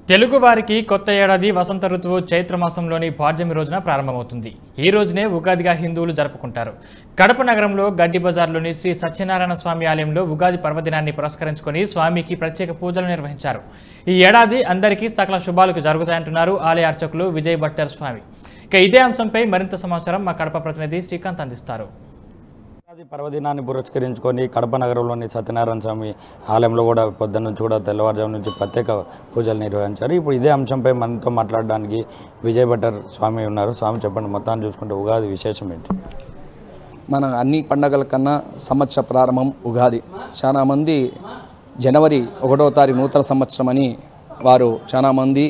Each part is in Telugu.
తెలుగు వారికి కొత్త ఏడాది వసంత ఋతువు చైత్ర మాసంలోని పాడ్యమి రోజున ప్రారంభమవుతుంది ఈ రోజునే ఉగాదిగా హిందువులు జరుపుకుంటారు కడప నగరంలో గడ్డి బజార్లోని శ్రీ సత్యనారాయణ స్వామి ఆలయంలో ఉగాది పర్వదినాన్ని పురస్కరించుకొని స్వామికి ప్రత్యేక పూజలు నిర్వహించారు ఈ ఏడాది అందరికీ సకల శుభాలకు జరుగుతాయంటున్నారు ఆలయ అర్చకులు విజయ్ భట్టర్ స్వామి ఇక ఇదే అంశంపై మరింత సమాచారం మా కడప ప్రతినిధి శ్రీకాంత్ అందిస్తారు ఉగాది పర్వదినాన్ని పురస్కరించుకొని కడప నగరంలోని సత్యనారాయణ స్వామి ఆలయంలో కూడా పొద్దున్న నుంచి కూడా తెల్లవారుజాము నుంచి ప్రత్యేక పూజలు నిర్వహించారు ఇప్పుడు ఇదే అంశంపై మనతో మాట్లాడడానికి విజయ్ భట్టర్ స్వామి ఉన్నారు స్వామి చెప్పండి మొత్తాన్ని చూసుకుంటే ఉగాది విశేషం ఏంటి మన అన్ని పండగల కన్నా సంవత్సర ప్రారంభం ఉగాది చాలామంది జనవరి ఒకటో తారీఖు నూతన సంవత్సరం అని వారు చాలామంది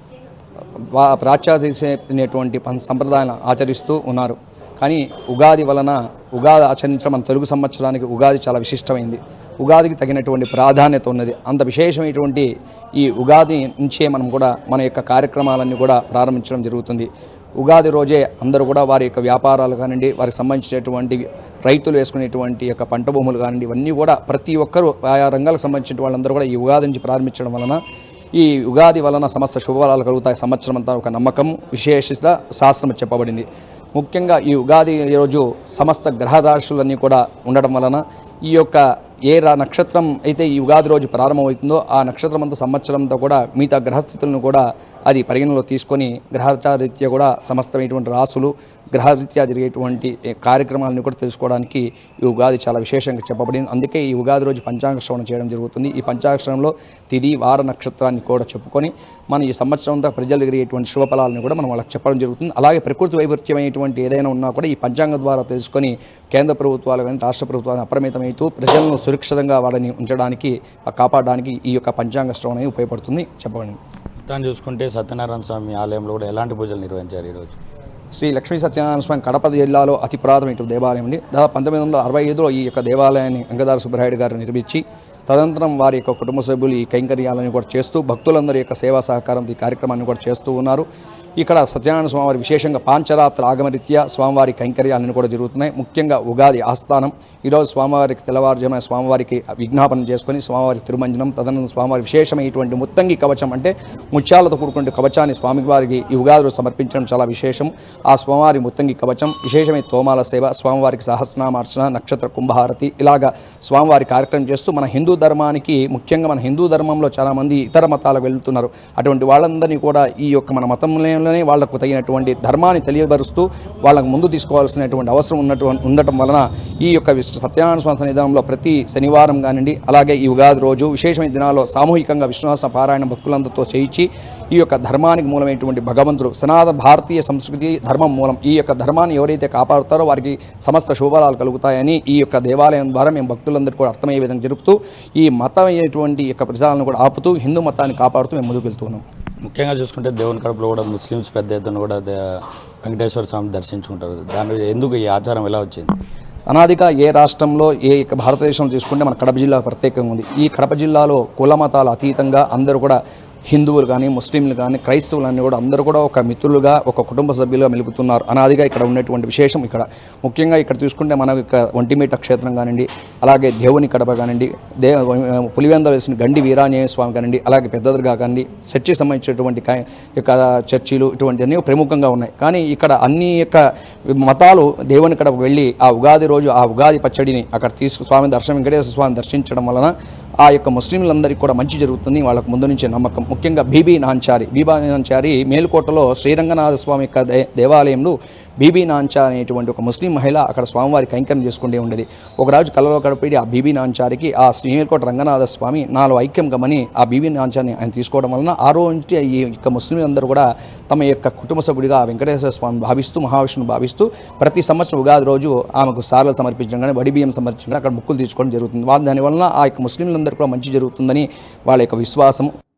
వా ప్రాచ్యాదేశమైనటువంటి పం- సంప్రదాయాలను ఆచరిస్తూ ఉన్నారు కానీ ఉగాది వలన ఉగాది ఆచరించడం మన తెలుగు సంవత్సరానికి ఉగాది చాలా విశిష్టమైంది ఉగాదికి తగినటువంటి ప్రాధాన్యత ఉన్నది అంత విశేషమైనటువంటి ఈ ఉగాది నుంచే మనం కూడా మన యొక్క కార్యక్రమాలన్నీ కూడా ప్రారంభించడం జరుగుతుంది ఉగాది రోజే అందరూ కూడా వారి యొక్క వ్యాపారాలు కానివ్వండి వారికి సంబంధించినటువంటి రైతులు వేసుకునేటువంటి యొక్క పంట భూములు కానివ్వండి ఇవన్నీ కూడా ప్రతి ఒక్కరూ ఆయా రంగాలకు సంబంధించిన వాళ్ళందరూ కూడా ఈ ఉగాది నుంచి ప్రారంభించడం వలన ఈ ఉగాది వలన సమస్త శుభఫలాలు కలుగుతాయి సంవత్సరం అంతా ఒక నమ్మకం విశేషిత శాస్త్రం చెప్పబడింది ముఖ్యంగా ఈ ఉగాది రోజు సమస్త గ్రహరాశులన్నీ కూడా ఉండడం వలన ఈ యొక్క ఏ రా నక్షత్రం అయితే ఈ ఉగాది రోజు ప్రారంభమవుతుందో ఆ నక్షత్రం అంతా సంవత్సరంతో కూడా మిగతా గ్రహస్థితులను కూడా అది పరిగణలో తీసుకొని గ్రహచారీత్యా కూడా సమస్తమైనటువంటి రాసులు గ్రహరీత్యా జరిగేటువంటి కార్యక్రమాలను కూడా తెలుసుకోవడానికి ఈ ఉగాది చాలా విశేషంగా చెప్పబడింది అందుకే ఈ ఉగాది రోజు పంచాంగ శ్రవణం చేయడం జరుగుతుంది ఈ పంచాంగ శ్రవణంలో తిది వార నక్షత్రాన్ని కూడా చెప్పుకొని మన ఈ సంవత్సరం అంతా ప్రజలు జరిగేటువంటి శుభఫలాలను కూడా మనం వాళ్ళకి చెప్పడం జరుగుతుంది అలాగే ప్రకృతి వైపరీత్యమైనటువంటి ఏదైనా ఉన్నా కూడా ఈ పంచాంగం ద్వారా తెలుసుకొని కేంద్ర ప్రభుత్వాలు కానీ రాష్ట్ర ప్రభుత్వాలు అప్రమత్తమవుతూ ప్రజలను సురక్షితంగా వాళ్ళని ఉంచడానికి కాపాడడానికి ఈ యొక్క పంచాంగ శ్రవణం అనేది ఉపయోగపడుతుంది చెప్పండి మొత్తాన్ని చూసుకుంటే సత్యనారాయణ స్వామి ఆలయంలో కూడా ఎలాంటి పూజలు నిర్వహించారు ఈరోజు శ్రీ లక్ష్మీ సత్యనారాయణ స్వామి కడప జిల్లాలో అతి పురాతనమైన దేవాలయం అండి దాదాపు పంతొమ్మిది వందల అరవై ఐదులో ఈ యొక్క దేవాలయాన్ని వెంకదార సుబ్బరాయుడు గారు నిర్మించి తదనంతరం వారి యొక్క కుటుంబ సభ్యులు ఈ కైంకర్యాలను కూడా చేస్తూ భక్తులందరి యొక్క సేవా సహకారం ఈ కార్యక్రమాన్ని కూడా చేస్తూ ఉన్నారు ఇక్కడ సత్యనారాయణ స్వామివారి విశేషంగా పాంచరాత్ర ఆగమరీత్యా స్వామివారి కైంకర్యాలను కూడా జరుగుతున్నాయి ముఖ్యంగా ఉగాది ఆస్థానం ఈరోజు స్వామివారికి తెల్లవారుజామున స్వామివారికి విజ్ఞాపనం చేసుకొని స్వామివారి తిరుమంజనం తదనంతరం స్వామివారి విశేషమైనటువంటి ముత్తంగి కవచం అంటే ముత్యాలతో కూడుకునే కవచాన్ని స్వామివారికి ఈ ఉగాది రోజు సమర్పించడం చాలా విశేషం ఆ స్వామివారి ముత్తంగి కవచం విశేషమైన తోమాల సేవ స్వామివారికి సహస్రనామార్చన నక్షత్ర కుంభహారతి ఇలాగా స్వామివారి కార్యక్రమం చేస్తూ మన హిందూ ధర్మానికి ముఖ్యంగా మన హిందూ ధర్మంలో చాలామంది ఇతర మతాలకు వెళ్తున్నారు అటువంటి వాళ్ళందరినీ కూడా ఈ యొక్క మన మతంలోనే వాళ్లకు తగినటువంటి ధర్మాన్ని తెలియబరుస్తూ వాళ్ళకు ముందు తీసుకోవాల్సినటువంటి అవసరం ఉన్నటువంటి ఉండటం వలన ఈ యొక్క విశ్వ సత్యనారాయణ స్వామి సన్నిధానంలో ప్రతి శనివారం కానివ్వండి అలాగే ఈ ఉగాది రోజు విశేషమైన దినాల్లో సామూహికంగా విశ్వాస పారాయణ భక్తులందరితో చేయించి ఈ యొక్క ధర్మానికి మూలమైనటువంటి భగవంతుడు సనాతన భారతీయ సంస్కృతి ధర్మం మూలం ఈ యొక్క ధర్మాన్ని ఎవరైతే కాపాడుతారో వారికి సమస్త శుభాలు కలుగుతాయని ఈ యొక్క దేవాలయం ద్వారా మేము భక్తులందరికీ కూడా అర్థమయ్యే విధంగా జరుపుతూ ఈ మతం అయ్యేటువంటి యొక్క ప్రజలను కూడా ఆపుతూ హిందూ మతాన్ని కాపాడుతూ మేము ముందుకు వెళ్తున్నాం ముఖ్యంగా చూసుకుంటే దేవుని కడపలో కూడా ముస్లిమ్స్ పెద్ద ఎత్తున కూడా దే- వెంకటేశ్వర స్వామి దర్శించుకుంటారు దాని ఎందుకు ఈ ఆచారం ఎలా వచ్చింది అనాదిగా ఏ రాష్ట్రంలో ఏ యొక్క భారతదేశంలో తీసుకుంటే మన కడప జిల్లా ప్రత్యేకంగా ఉంది ఈ కడప జిల్లాలో కుల మతాలు అతీతంగా అందరూ కూడా హిందువులు కానీ ముస్లింలు కానీ క్రైస్తవులు అన్నీ కూడా అందరూ కూడా ఒక మిత్రులుగా ఒక కుటుంబ సభ్యులుగా మెలుగుతున్నారు అనాదిగా ఇక్కడ ఉన్నటువంటి విశేషం ఇక్కడ ముఖ్యంగా ఇక్కడ చూసుకుంటే మన యొక్క ఒంటిమీట క్షేత్రం కానివ్వండి అలాగే దేవుని కడప కానివ్వండి దే పులివెంద వేసిన గండి వీరాంజనేయ స్వామి కానివ్వండి అలాగే పెద్దదర్గా కానివ్వండి చర్చికి సంబంధించినటువంటి కా- యొక్క చర్చిలు ఇటువంటివన్నీ ప్రముఖంగా ఉన్నాయి కానీ ఇక్కడ అన్ని యొక్క మతాలు దేవుని కడప వెళ్ళి ఆ ఉగాది రోజు ఆ ఉగాది పచ్చడిని అక్కడ తీసుకు స్వామి దర్శనం వెంకటేశ్వర స్వామి దర్శించడం వలన ఆ యొక్క ముస్లింలందరికీ కూడా మంచి జరుగుతుంది వాళ్ళకు ముందు నుంచే నమ్మకం ముఖ్యంగా బీబీ నాంచారి బీబా నాంచారి మేలుకోటలో శ్రీరంగనాథ స్వామి యొక్క దే- దేవాలయంలో బీబీ నాంచా అనేటువంటి ఒక ముస్లిం మహిళ అక్కడ స్వామివారి కైంకర్యం చేసుకుంటూ ఉండేది ఒకరోజు కలలో గడిపి ఆ బీబీ నాంచారికి ఆ శ్రీమేల్కోట రంగనాథ స్వామి నాలో ఐక్యం గమని ఆ బీబీ నాంచాన్ని ఆయన తీసుకోవడం వలన ఆ రోజు నుంచి ఈ యొక్క ముస్లింలందరూ కూడా తమ యొక్క కుటుంబ సభ్యుడిగా ఆ వెంకటేశ్వర స్వామి భావిస్తూ మహావిష్ణువు భావిస్తూ ప్రతి సంవత్సరం ఉగాది రోజు ఆమెకు సారలు సమర్పించడం కానీ వడి బియ్యం సమర్పించడం కానీ అక్కడ ముక్కులు తీసుకోవడం జరుగుతుంది వాళ్ళ దానివలన ఆ యొక్క ముస్లింలందరూ కూడా మంచి జరుగుతుందని వాళ్ళ యొక్క విశ్వాసం